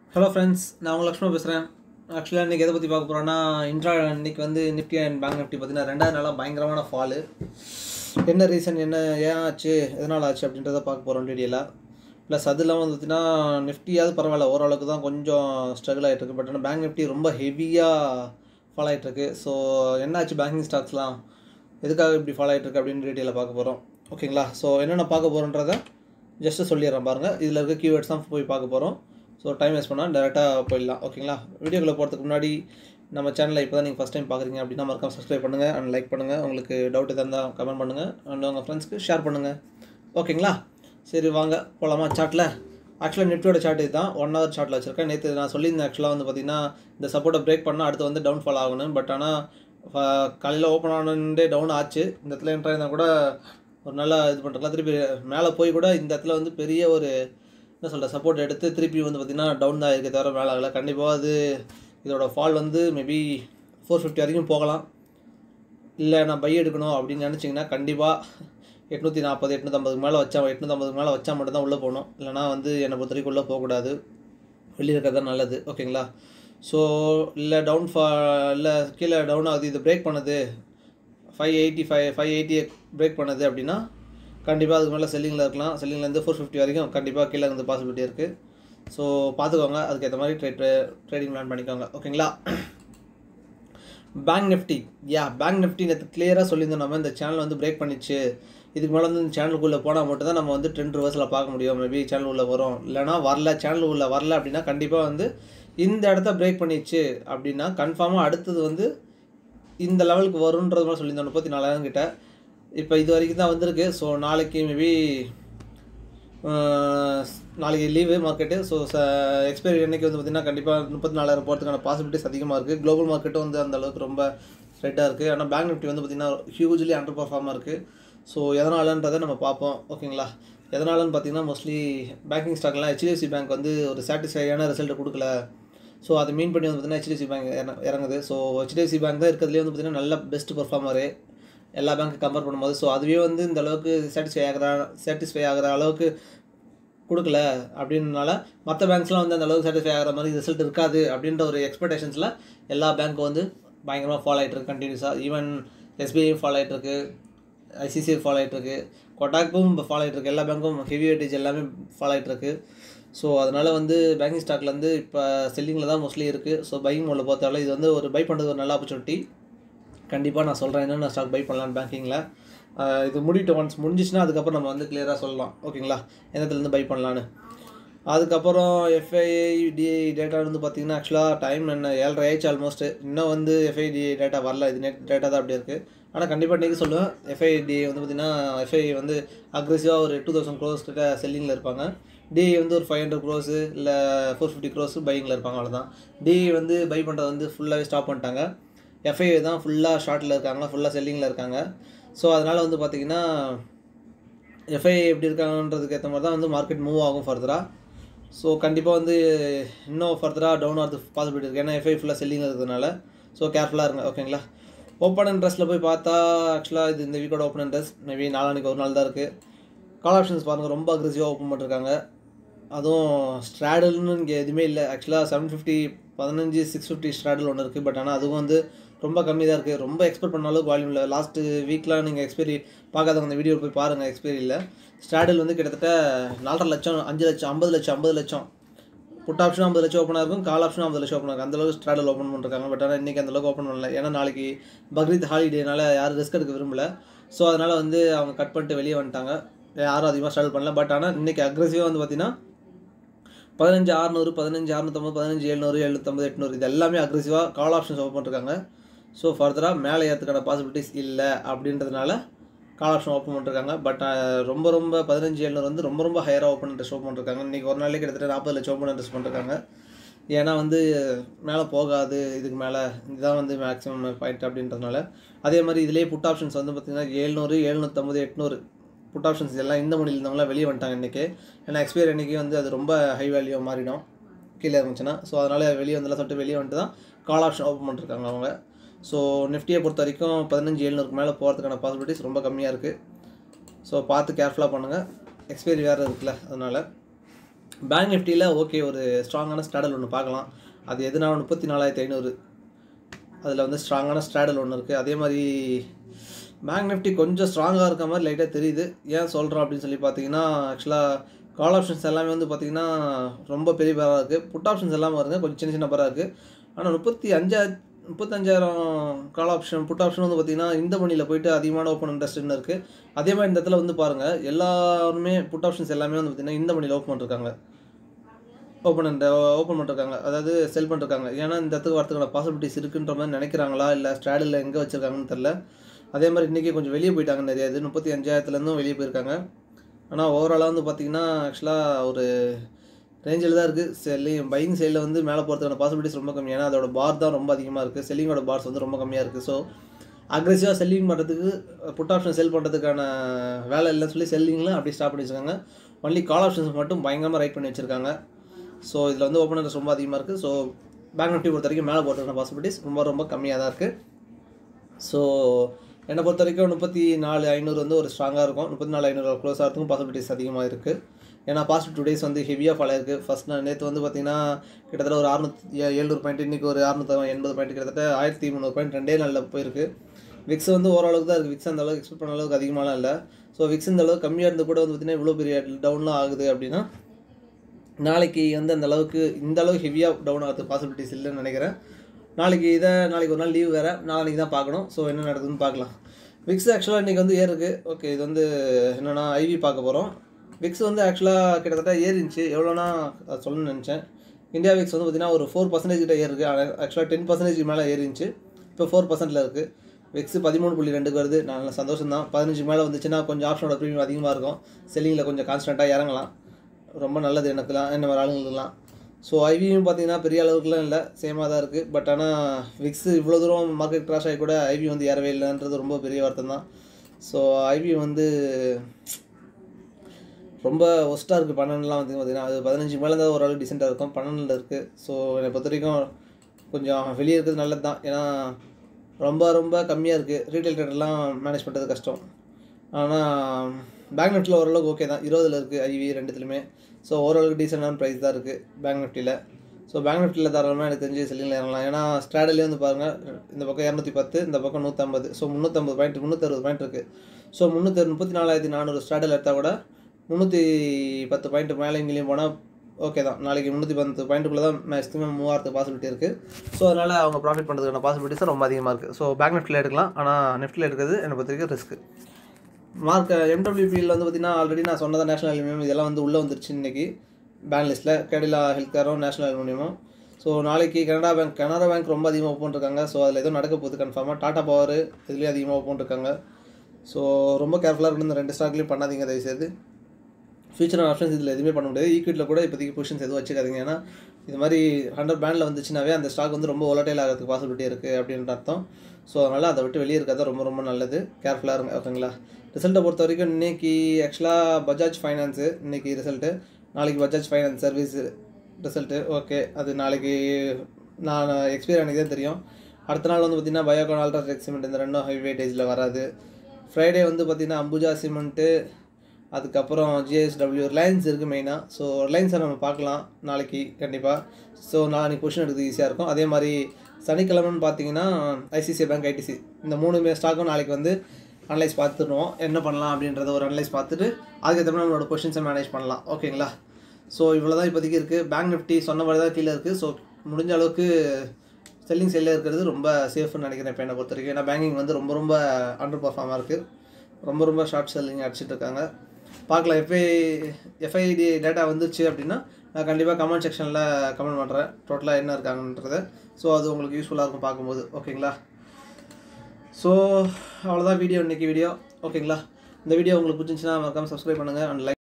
hello friends நான் உங்கள் லக்ஷ்மண் பேசுகிறேன் ஆக்சுவலாக இன்றைக்கி எதை பற்றி பார்க்க போகிறோன்னா இன்ட்ரா இன்னைக்கு வந்து நிஃப்டி அண்ட் பேங்க் நிஃப்டி பார்த்தீங்கன்னா ரெண்டாவது நாளாக பயங்கரமான ஃபாலு என்ன ரீசன் என்ன ஏன் ஆச்சு எதனால் ஆச்சு அப்படின்றத பார்க்க போகிறோம் டீடெயிலாக ப்ளஸ் அது இல்லாமல் வந்து பார்த்தீங்கன்னா நிஃப்டியாவது பரவாயில்ல ஓரளவுக்கு தான் கொஞ்சம் ஸ்ட்ரகிள் ஆகிட்டு இருக்கு பட் ஆனால் பேங்க் நிஃப்டி ரொம்ப ஹெவியாக ஃபாலோ ஆகிட்டுருக்கு ஸோ என்ன ஆச்சு பேங்கிங் ஸ்டாக்ஸ்லாம் எதுக்காக இப்படி ஃபாலோ ஆகிட்டு இருக்கு அப்படின்னு டீட்டெயிலாக பார்க்க போகிறோம் ஓகேங்களா ஸோ என்னென்ன பார்க்க போகிறோன்றத ஜஸ்ட்டு சொல்லிடுறேன் பாருங்கள் இதில் இருக்க கீவேர்ட்ஸ் தான் போய் பார்க்க போகிறோம் ஸோ டைம் வேஸ்ட் பண்ணால் டேரெக்டாக போயிடலாம் ஓகேங்களா வீடியோக்குள்ளே போகிறதுக்கு முன்னாடி நம்ம சேனலை இப்போ தான் நீங்கள் ஃபஸ்ட் டைம் பார்க்குறீங்க அப்படின்னா மறக்காம சப்ஸ்கிரைப் பண்ணுங்கள் அண்ட் லைக் பண்ணுங்கள் உங்களுக்கு டவுட் எதாக இருந்தால் கமெண்ட் பண்ணுங்கள் அண்ட் உங்கள் ஃப்ரெண்ட்ஸ்க்கு ஷேர் பண்ணுங்கள் ஓகேங்களா சரி வாங்க போகலாமா சார்ட்டில் ஆக்சுவலாக நெட்டோட சார்ட் இதுதான் ஒன் ஹவர் சார்ட்டில் வச்சுருக்கேன் நேற்று நான் சொல்லியிருந்தேன் ஆக்சுவலாக வந்து பார்த்தீங்கன்னா இந்த சப்போர்ட்டை பிரேக் பண்ணால் அடுத்து வந்து டவுன் ஃபால் ஆகணும் பட் ஆனால் காலையில் ஓப்பன் ஆனே டவுன் ஆச்சு இந்த இடத்துல என்ட்ரு இருந்தால் கூட ஒரு நல்லா இது பண்ணுறதுலாம் திருப்பி மேலே போய் கூட இந்த இடத்துல வந்து பெரிய ஒரு என்ன சொல்கிற சப்போர்ட் எடுத்து திருப்பி வந்து பார்த்திங்கன்னா டவுன் தான் இருக்கே தவிர மேலே ஆகலை கண்டிப்பாக அது இதோட ஃபால் வந்து மேபி ஃபோர் ஃபிஃப்டி வரைக்கும் போகலாம் இல்லை நான் பை எடுக்கணும் அப்படின்னு நினச்சிங்கன்னா கண்டிப்பாக எட்நூற்றி நாற்பது எட்நூற்றம்பதுக்கு மேலே வச்சா எட்நூற்றம்பதுக்கு மேலே வச்சா மட்டும் தான் உள்ளே போகணும் இல்லைனா வந்து என்னை பொறுத்த வரைக்கும் உள்ளே போகக்கூடாது வெளியே இருக்கிறது தான் நல்லது ஓகேங்களா ஸோ இல்லை டவுன் ஃபா இல்லை கீழே டவுன் ஆகுது இது பிரேக் பண்ணுது five eighty five five eighty break பண்ணுது அப்படின்னா கண்டிப்பாக அதுக்கு மேலே செல்லிங்கில் இருக்கலாம் செல்லிங்லேருந்து ஃபோர் ஃபிஃப்டி வரைக்கும் கண்டிப்பாக கீழே இருந்து பாசிபிலிட்டி இருக்குது ஸோ பார்த்துக்கோங்க அதுக்கேற்ற மாதிரி ட்ரேட் ட்ரேடிங் பிளான் பண்ணிக்கோங்க ஓகேங்களா பேங்க் நிஃப்டி யா பேங்க் நிஃப்டி நேற்று கிளியராக சொல்லியிருந்தோம் நம்ம இந்த சேனல் வந்து பிரேக் பண்ணிச்சு இதுக்கு மேலே வந்து இந்த சேனலுக்குள்ளே போனால் மட்டும் தான் நம்ம வந்து ட்ரெண்ட் ரிவர்ஸில் பார்க்க முடியும் மேபி சேனல் உள்ளே வரும் இல்லைனா வரல சேனல் உள்ளே வரல அப்படின்னா கண்டிப்பாக வந்து இந்த இடத்த பிரேக் பண்ணிச்சு அப்படின்னா கன்ஃபார்மாக அடுத்தது வந்து இந்த லெவலுக்கு வரும்ன்றது மாதிரி சொல்லியிருந்தோம் முப்பத்தி நாலாயிரம் கிட்ட இப்போ இது வரைக்கும் தான் வந்திருக்கு ஸோ நாளைக்கு மேபி நாளைக்கு லீவு மார்க்கெட்டு ஸோ ச எக்ஸ்பைரி அன்னைக்கு வந்து பார்த்திங்கன்னா கண்டிப்பாக முப்பத்தி நாலாயிரம் போகிறதுக்கான பாசிபிலிட்டிஸ் அதிகமாக இருக்குது குளோபல் மார்க்கெட்டும் வந்து அந்த அளவுக்கு ரொம்ப ஸ்ட்ரெட்டாக இருக்குது ஆனால் பேங்க் நிஃப்டி வந்து பார்த்திங்கன்னா ஹியூஜ்லி அண்டர் பர்ஃபார்மாக இருக்குது ஸோ எதனாலன்றதை நம்ம பார்ப்போம் ஓகேங்களா எதனாலன்னு பார்த்தீங்கன்னா மோஸ்ட்லி பேங்கிங் ஸ்டாக்லாம் ஹெச்டிஎஃப்சி பேங்க் வந்து ஒரு சாட்டிஸ்ஃபையான ரிசல்ட்டை கொடுக்கல ஸோ அதை மீன் பண்ணி வந்து பார்த்திங்கன்னா ஹெச்டிஎஃப்சி பேங்க் இறங்குது ஸோ ஹெச்டிஎஃப்சி பேங்க் தான் இருக்கிறதுலே வந்து பார்த்திங்கன்னா நல்ல பெஸ்ட் பர்ஃபார்மரு எல்லா பேங்க்கு கம்பேர் பண்ணும்போது ஸோ அதுவே வந்து இந்த அளவுக்கு சாட்டிஸ்ஃபை ஆகிற சாட்டிஸ்ஃபை ஆகிற அளவுக்கு கொடுக்கல அப்படின்றனால மற்ற பேங்க்ஸ்லாம் வந்து அந்த அளவுக்கு சாட்டிஸ்ஃபை ஆகிற மாதிரி ரிசல்ட் இருக்காது அப்படின்ற ஒரு எக்ஸ்பெக்டேஷன்ஸில் எல்லா பேங்க்கும் வந்து பயங்கரமாக ஃபாலோ ஆகிட்டு இருக்கு கண்டினியூஸாக ஈவன் எஸ்பிஐ ஃபாலோ ஆகிட்டு இருக்கு ஐசிசிஐ ஃபாலோ ஆகிட்டு இருக்கு கொட்டாக்கும் இப்போ ஃபாலோ ஆகிட்டு இருக்கு எல்லா பேங்க்கும் ஹெவி வெயிட்டேஜ் எல்லாமே ஃபாலோ ஆகிட்டு இருக்கு ஸோ அதனால் வந்து பேங்கிங் ஸ்டாக்ல வந்து இப்போ செல்லிங்கில் தான் மோஸ்ட்லி இருக்குது ஸோ பையிங் மோடில் பார்த்தாலும் இது வந்து ஒரு பை பண்ணுறது ஒரு நல்ல ஆப்பர்ச்சுனிட்டி கண்டிப்பாக நான் சொல்கிறேன் என்னென்ன ஸ்டாக் பை பண்ணலான்னு பேங்கிங்கில் இது முடிட்டு ஒன்ஸ் முடிஞ்சிச்சுன்னா அதுக்கப்புறம் நம்ம வந்து கிளியராக சொல்லலாம் ஓகேங்களா எந்தத்துலேருந்து பை பண்ணலான்னு அதுக்கப்புறம் எஃப்ஐஐ டிஐ டேட்டா வந்து பார்த்திங்கன்னா ஆக்சுவலாக டைம் என்ன ஏழரை ஆயிடுச்சு ஆல்மோஸ்ட் இன்னும் வந்து எஃப்ஐடிஐ டேட்டா வரல இது நெட் டேட்டா தான் அப்படி இருக்குது ஆனால் கண்டிப்பாக இன்றைக்கி சொல்லுவேன் எஃப்ஐடிஐ வந்து பார்த்திங்கன்னா எஃப்ஐ வந்து அக்ரெசிவாக ஒரு டூ தௌசண்ட் க்ரோஸ் கிட்ட செல்லிங்கில் இருப்பாங்க டிஐ வந்து ஒரு ஃபைவ் ஹண்ட்ரட் க்ரோஸு இல்லை ஃபோர் ஃபிஃப்டி க்ரோஸ் பையிங்கில் இருப்பாங்க அவ்வளோதான் டிஐ வந்து பை பண்ணுறது வந்து ஃபுல்லாகவே ஸ்டாப் பண்ணிட்டாங்க எஃப்ஐ தான் ஃபுல்லாக ஷார்ட்டில் இருக்காங்க ஃபுல்லாக செல்லிங்கில் இருக்காங்க ஸோ அதனால் வந்து பார்த்திங்கன்னா எஃப்ஐ எப்படி இருக்காங்கன்றதுக்கு ஏற்ற மாதிரி தான் வந்து மார்க்கெட் மூவ் ஆகும் ஃபர்தராக ஸோ கண்டிப்பாக வந்து இன்னும் ஃபர்தராக டவுன் ஆகிறது பாசிபிலிட்டி இருக்குது ஏன்னா எஃப்ஐ ஃபுல்லாக செல்லிங் இருக்கிறதுனால ஸோ கேர்ஃபுல்லாக இருங்க ஓகேங்களா ஓப்பன் இன்ட்ரெஸ்ட்டில் போய் பார்த்தா ஆக்சுவலாக இது இந்த வீக்கோட ஓப்பன் இன்ட்ரெஸ்ட் மேபி நாளானிக்கு ஒரு நாள் தான் இருக்குது கால் ஆப்ஷன்ஸ் பாருங்கள் ரொம்ப அக்ரெசிவாக ஓப்பன் பண்ணிருக்காங்க அதுவும் ஸ்ட்ராடல்னு இங்கே எதுவுமே இல்லை ஆக்சுவலாக செவன் ஃபிஃப்டி பதினஞ்சு சிக்ஸ் ஃபிஃப்டி ஸ்ட்ராடல் ஒன்று இருக்குது பட் ஆனால் அதுவும் வந்து ரொம்ப கம்மி தான் இருக்குது ரொம்ப எக்ஸ்பெக்ட் பண்ண அளவுக்கு வால்யூம் இல்லை லாஸ்ட்டு வீக்லாம் நீங்கள் எக்ஸ்பைரி பார்க்காதவங்க அந்த வீடியோ போய் பாருங்கள் எக்ஸ்பைரியில் ஸ்ட்ராடல் வந்து கிட்டத்தட்ட நாலரை லட்சம் அஞ்சு லட்சம் ஐம்பது லட்சம் ஐம்பது லட்சம் புட் ஆப்ஷனும் ஐம்பது லட்சம் ஓப்பனாக இருக்கும் கால் ஆப்ஷனும் ஐம்பது லட்சம் ஓப்பன் ஆகும் அந்தளவுக்கு ஸ்ட்ராடல் ஓப்பன் பண்ணிருக்காங்க பட் ஆனால் இன்றைக்கி அந்தளவுக்கு ஓப்பன் பண்ணல ஏன்னா நாளைக்கு பக்ரீத் ஹாலிடேனால யாரும் ரிஸ்க் எடுக்க விரும்பல ஸோ அதனால் வந்து அவங்க கட் பண்ணிட்டு வெளியே வந்துட்டாங்க யாரும் அதிகமாக ஸ்ட்ராடல் பண்ணல பட் ஆனால் இன்றைக்கி அக்ரெசிவாக வந்து பார்த்திங்கன்னா பதினஞ்சு அறுநூறு பதினஞ்சு அறுநூத்தம்பது பதினஞ்சு எழுநூறு எழுநூத்தம்பது எட்நூறு இது எல்லாமே அக்ரெசிவாக கால் ஆப்ஷன்ஸ் ஓப்பன் பண்ணிருக்காங்க ஸோ ஃபர்தராக மேலே ஏற்றுக்கான பாசிபிலிட்டிஸ் இல்லை அப்படின்றதுனால கால் ஆப்ஷன் ஓப்பன் பண்ணிருக்காங்க பட் ரொம்ப ரொம்ப பதினஞ்சு எழுநூறு வந்து ரொம்ப ரொம்ப ஹையராக ஓப்பன் இன்ட்ரெஸ்ட் ஓப்பன் பண்ணிருக்காங்க இன்றைக்கி ஒரு நாளைக்கு கிட்டத்தட்ட நாற்பது லட்சம் ஓப்பன் இன்ட்ரெஸ்ட் பண்ணிருக்காங்க ஏன்னா வந்து மேலே போகாது இதுக்கு மேலே இதுதான் வந்து மேக்ஸிமம் பாயிண்ட் அப்படின்றதுனால அதே மாதிரி இதிலேயே புட் ஆப்ஷன்ஸ் வந்து பார்த்திங்கன்னா எழுநூறு எழுநூற்றம்பது எட்நூறு புட் ஆப்ஷன்ஸ் எல்லாம் இந்த மணியில் இருந்தவங்களாம் வெளியே வந்துட்டாங்க இன்றைக்கி ஏன்னா எக்ஸ்பைரி அன்றைக்கி வந்து அது ரொம்ப ஹை வேல்யூ மாறிடும் கீழே இருந்துச்சுன்னா ஸோ அதனால் வெளியே வந்தெல்லாம் சொல்லிட்டு வெளியே வந்துட்டு தான் கால் ஆப்ஷன் ஓப்பன் பண்ணிருக்காங்க அவங்க ஸோ நிஃப்டியை பொறுத்த வரைக்கும் பதினஞ்சு எழுநூறுக்கு மேலே போகிறதுக்கான பாசிபிலிட்டிஸ் ரொம்ப கம்மியாக இருக்குது ஸோ பார்த்து கேர்ஃபுல்லாக பண்ணுங்கள் எக்ஸ்பைரி வேறு இருக்குல்ல அதனால் பேங்க் நிஃப்டியில் ஓகே ஒரு ஸ்ட்ராங்கான ஸ்டாடல் ஒன்று பார்க்கலாம் அது எதுனா முப்பத்தி நாலாயிரத்தி ஐநூறு அதில் வந்து ஸ்ட்ராங்கான ஸ்ட்ராடல் ஒன்று இருக்குது அதே மாதிரி பேங்க் நிஃப்டி கொஞ்சம் ஸ்ட்ராங்காக இருக்க மாதிரி லைட்டாக தெரியுது ஏன் சொல்கிறோம் அப்படின்னு சொல்லி பார்த்தீங்கன்னா ஆக்சுவலாக கால் ஆப்ஷன்ஸ் எல்லாமே வந்து பார்த்திங்கன்னா ரொம்ப பெரிய பேராக இருக்குது புட் ஆப்ஷன்ஸ் எல்லாமே வருங்க கொஞ்சம் சின்ன சின்ன பேராக இருக்குது ஆனால் முப்பத்தி அஞ்சா முப்பத்தஞ்சாயிரம் கால் ஆப்ஷன் புட் ஆப்ஷன் வந்து பார்த்திங்கன்னா இந்த மணியில் போயிட்டு அதிகமான ஓப்பன் இன்ட்ரெஸ்ட்னு இருக்குது அதே மாதிரி இந்த இடத்துல வந்து பாருங்கள் எல்லாருமே புட் ஆப்ஷன்ஸ் எல்லாமே வந்து பார்த்திங்கன்னா இந்த மணியில் ஓப்பன் பண்ணிருக்காங்க ஓப்பன் இந்த ஓப்பன் பண்ணிருக்காங்க அதாவது செல் பண்ணிருக்காங்க ஏன்னா இந்த இடத்துக்கு வரதுக்கான பாசிபிலிட்டிஸ் இருக்குன்ற மாதிரி நினைக்கிறாங்களா இல்லை ஸ்ட்ராடில் எங்கே வச்சுருக்காங்கன்னு தெரில அதே மாதிரி இன்றைக்கி கொஞ்சம் வெளியே போயிட்டாங்க நிறைய இது முப்பத்தி அஞ்சாயிரத்துலேருந்தும் வெளியே போயிருக்காங்க ஆனால் ஓவராலாக வந்து பார்த்திங்கன்னா ஆக்சுவலாக ஒரு ரேஞ்சில் தான் இருக்குது செல்லிங் பையிங் சைடில் வந்து மேலே போகிறதுக்கான பாசிபிலிட்டிஸ் ரொம்ப கம்மி ஏன்னா அதோட பார் தான் ரொம்ப அதிகமாக இருக்குது செல்லிங்கோட பார்ஸ் வந்து ரொம்ப கம்மியாக இருக்குது ஸோ அக்ரெசிவாக செல்லிங் பண்ணுறதுக்கு புட் ஆப்ஷன் செல் பண்ணுறதுக்கான வேலை இல்லைன்னு சொல்லி செல்லிங்கில் அப்படியே ஸ்டாப் பண்ணி வச்சுருக்காங்க ஒன்லி கால் ஆப்ஷன்ஸ் மட்டும் பயங்கரமாக ரைட் பண்ணி வச்சுருக்காங்க ஸோ இதில் வந்து ஓப்பன் இன்ட்ரெஸ்ட் ரொம்ப அதிகமாக இருக்குது ஸோ பேங்க் நிஃப்டி பொறுத்த வரைக்கும் மேலே போகிறதுக்கான பாசிபிலிட்டிஸ் ரொம்ப ரொம்ப கம்மியாக தான் இருக்குது ஸோ என்னை பொறுத்த வரைக்கும் முப்பத்தி நாலு ஐநூறு வந்து ஒரு ஸ்ட்ராங்காக இருக்கும் முப்பத்தி நாலு ஐநூறு க்ளோஸ் ஆகிறதுக்கும் பாசிபிலிட்டிஸ் அதிகமாக இருக்குது ஏன்னா பாஸ்ட் டூ டேஸ் வந்து ஹெவியாக ஃபாலோ இருக்குது ஃபஸ்ட் நான் நேற்று வந்து பார்த்திங்கன்னா கிட்டத்தட்ட ஒரு அறுநூத்தி எழுநூறு பாயிண்ட் இன்றைக்கி ஒரு அறுநூத்தி எண்பது பாயிண்ட் கிட்டத்தட்ட ஆயிரத்தி முந்நூறு பாயிண்ட் ரெண்டே நாளில் போயிருக்கு விக்ஸ் வந்து ஓரளவுக்கு தான் இருக்குது விக்ஸ் அந்த அளவுக்கு எக்ஸ்பெக்ட் பண்ண அளவுக்கு அதிகமாலாம் இல்லை ஸோ விக்ஸ் இந்த அளவுக்கு கம்மியாக இருந்து கூட வந்து பார்த்திங்கன்னா இவ்வளோ பெரிய டவுன்லாம் ஆகுது அப்படின்னா நாளைக்கு வந்து அந்த அளவுக்கு இந்த அளவுக்கு ஹெவியாக டவுன் ஆகிறது பாசிபிலிட்டிஸ் இல்லைன்னு நினைக்கிறேன் நாளைக்கு இதை நாளைக்கு ஒரு நாள் லீவ் வேறு நாளைக்கு தான் பார்க்கணும் ஸோ என்ன நடக்குதுன்னு பார்க்கலாம் விக்ஸ் ஆக்சுவலாக இன்றைக்கி வந்து ஏறுக்கு ஓகே இது வந்து என்னென்னா ஐவி பார்க்க போகிறோம் விக்ஸ் வந்து ஆக்சுவலாக கிட்டத்தட்ட ஏறிச்சு எவ்வளோனா அது சொல்லணும்னு நினச்சேன் இந்தியா விக்ஸ் வந்து பார்த்திங்கன்னா ஒரு ஃபோர் பர்சன்டேஜ் கிட்ட ஏறுக்கு ஆக்சுவலாக டென் பர்சன்டேஜ் மேலே ஏறிச்சு இப்போ ஃபோர் பர்சன்ட்டில் இருக்குது விக்ஸ் பதிமூணு புள்ளி ரெண்டுக்கு வருது நல்ல சந்தோஷம் தான் பதினஞ்சு மேலே வந்துச்சுன்னா கொஞ்சம் ஆப்ஷனோட ப்ரீமியம் அதிகமாக இருக்கும் செல்லிங்கில் கொஞ்சம் கான்ஸ்டண்ட்டாக இறங்கலாம் ரொம்ப நல்லது எனக்குலாம் என்ன மாதிரி ஆளுங்களுக்குலாம் ஸோ ஐவியும் பார்த்தீங்கன்னா பெரிய அளவுக்குலாம் இல்லை சேமாக தான் இருக்குது பட் ஆனால் விக்ஸ் இவ்வளோ தூரம் மார்க்கெட் கிராஷ் ஆகி கூட ஐவி வந்து ஏறவே இல்லைன்றது ரொம்ப பெரிய வருத்தம் தான் ஸோ ஐவி வந்து ரொம்ப ஒஸ்ட்டாக இருக்குது பன்னெண்டுலாம் வந்து பார்த்தீங்கன்னா அது பதினஞ்சு மேலே தான் ஓரளவு டிசெண்டாக இருக்கும் பன்னெண்டில் இருக்குது ஸோ என்னை பொறுத்த வரைக்கும் கொஞ்சம் வெளியே இருக்கிறது நல்லது தான் ஏன்னா ரொம்ப ரொம்ப கம்மியாக இருக்குது ரீட்டைல் ட்ரேடர்லாம் மேனேஜ் பண்ணுறது கஷ்டம் ஆனால் பேங்க் நிஃப்டியில் ஓரளவுக்கு ஓகே தான் இருபதில் இருக்குது ஐவி ரெண்டுத்துலையுமே ஸோ ஓரளவுக்கு டீசெண்டான ப்ரைஸ் தான் இருக்குது பேங்க் நிஃப்டியில் ஸோ பேங்க் நிஃப்டியில் தாராளமாக எனக்கு தெரிஞ்சு செல்லிங்கில் இறங்கலாம் ஏன்னா ஸ்ட்ராடலே வந்து பாருங்கள் இந்த பக்கம் இரநூத்தி பத்து இந்த பக்கம் நூற்றம்பது ஸோ முந்நூற்றம்பது பாயிண்ட் முந்நூற்றறுபது பாயிண்ட் இருக்குது ஸோ முந்நூற்றி முப்பத்தி நாலாயிரத்தி நானூறு ஸ்ட்ராடல் எடுத்தால் கூட முந்நூற்றி பத்து பாயிண்ட் மேலே இங்கேயும் போனால் ஓகே தான் நாளைக்கு முந்நூற்றி பத்து பாயிண்ட்டுக்குள்ளே தான் மேக்ஸிமம் மூவாயிரத்து பாசிபிலிட்டி இருக்குது ஸோ அதனால் அவங்க ப்ராஃபிட் பண்ணுறதுக்கான பாசிபிலிட்டிஸ் ரொம்ப அதிகமாக இருக்குது ஸோ பேங்க் நிஃப்டியில் எடுக்கலாம் ஆனால் நிஃப்டியில் எடுக்கிறது என்னை பொறுத்த வரைக்கும் ரிஸ்க்கு மார்க் எம்டபிள்யூபியில் வந்து பார்த்திங்கன்னா ஆல்ரெடி நான் சொன்னதான் நேஷனல் அலுமினியம் இதெல்லாம் வந்து உள்ளே வந்துருச்சு இன்றைக்கி பேங்க் லிஸ்ட்டில் கேடிலா ஹெல்த் கேரும் நேஷனல் அலுமினியமும் ஸோ நாளைக்கு கனடா பேங்க் கனரா பேங்க் ரொம்ப அதிகமாக ஓப்பன் இருக்காங்க ஸோ அதில் எதுவும் நடக்க போகுது கன்ஃபார்மாக டாடா பவர் இதுலேயும் அதிகமாக ஓப்பன் இருக்காங்க ஸோ ரொம்ப கேர்ஃபுல்லாக இருக்கணும் இந்த ரெண்டு ஸ்டாக்லேயும் பண்ணாதீங்க தயவுசெய்து ஃபியூச்சர் ஆப்ஷன்ஸ் இதில் எதுவுமே பண்ண முடியாது ஈக்விட்டியில் கூட இப்போதைக்கு பொசிஷன்ஸ் எதுவும் வச்சுக்காதீங்க ஏன்னா இது மாதிரி ஹண்ட்ரட் பேண்டில் வந்துச்சுனாவே அந்த ஸ்டாக் வந்து ரொம்ப ஒலட்டைல் ஆகிறதுக்கு பாசிபிலிட்டி இருக்குது அப்படின்ற அர்த்தம் ஸோ அதனால் அதை விட்டு வெளியே இருக்கிறது ரொம்ப ரொம்ப நல்லது கேர்ஃபுல்லாக இருங்க ஓகேங்களா ரிசல்ட்டை பொறுத்த வரைக்கும் இன்றைக்கி ஆக்சுவலாக பஜாஜ் ஃபைனான்ஸு இன்றைக்கி ரிசல்ட்டு நாளைக்கு Bajaj finance service result okay அது நாளைக்கு நான் எக்ஸ்பீரியன் எனக்கு தான் தெரியும் அடுத்த நாள் வந்து பார்த்திங்கன்னா பயோகான் அல்ட்ராடெக் சிமெண்ட் இந்த ரெண்டும் ஹை வெயிட்டேஜில் வராது ஃப்ரைடே வந்து பார்த்திங்கன்னா அம்புஜா சிமெண்ட்டு அதுக்கப்புறம் ஜிஎஸ்டபிள்யூ ரிலையன்ஸ் இருக்குது மெயினாக ஸோ ரிலையன்ஸை நம்ம பார்க்கலாம் நாளைக்கு கண்டிப்பாக ஸோ நாளைக்கு கொஷின் எடுக்கிறது ஈஸியாக இருக்கும் அதே மாதிரி சனிக்கிழமைன்னு பார்த்தீங்கன்னா ஐசிசிஐ பேங்க் ஐடிசி இந்த மூணுமே ஸ்டாக்கும் நாளைக்கு வந்து அனலைஸ் பார்த்துருவோம் என்ன பண்ணலாம் அப்படின்றத ஒரு அனலைஸ் பார்த்துட்டு அதுக்கேற்ற மாதிரி நம்மளோட கொஷின்ஸை மேனேஜ் பண்ணலாம் ஓகேங்களா ஸோ இவ்வளோ தான் இப்போதைக்கு இருக்குது பேங்க் நிஃப்டி சொன்ன மாதிரி தான் கீழே இருக்குது ஸோ முடிஞ்ச அளவுக்கு செல்லிங் சைடில் இருக்கிறது ரொம்ப சேஃப்னு நினைக்கிறேன் இப்போ என்னை பொறுத்த வரைக்கும் ஏன்னா பேங்கிங் வந்து ரொம்ப ரொம்ப அண்டர் பர்ஃபார்மாக இருக்குது ரொம்ப ரொம்ப ஷார்ட் செல்லிங் அடிச்சிட்டு இருக்காங்க பார்க்கலாம் எஃப்ஐ எஃப்ஐடி டேட்டா வந்துச்சு அப்படின்னா நான் கண்டிப்பாக கமெண்ட் செக்ஷனில் கமெண்ட் பண்ணுறேன் டோட்டலாக என்ன இருக்காங்கன்றத ஸோ அது உங்களுக்கு யூஸ்ஃபுல்லாக இருக்கும் பார்க்கும்போது ஓகேங்களா ஸோ அவ்வளோதான் வீடியோ இன்றைக்கி வீடியோ ஓகேங்களா இந்த வீடியோ உங்களுக்கு பிடிச்சிருந்துச்சுன்னா மறக்காமல் சப்ஸ்கிரைப் பண்ணுங்கள் அண்ட் லைக்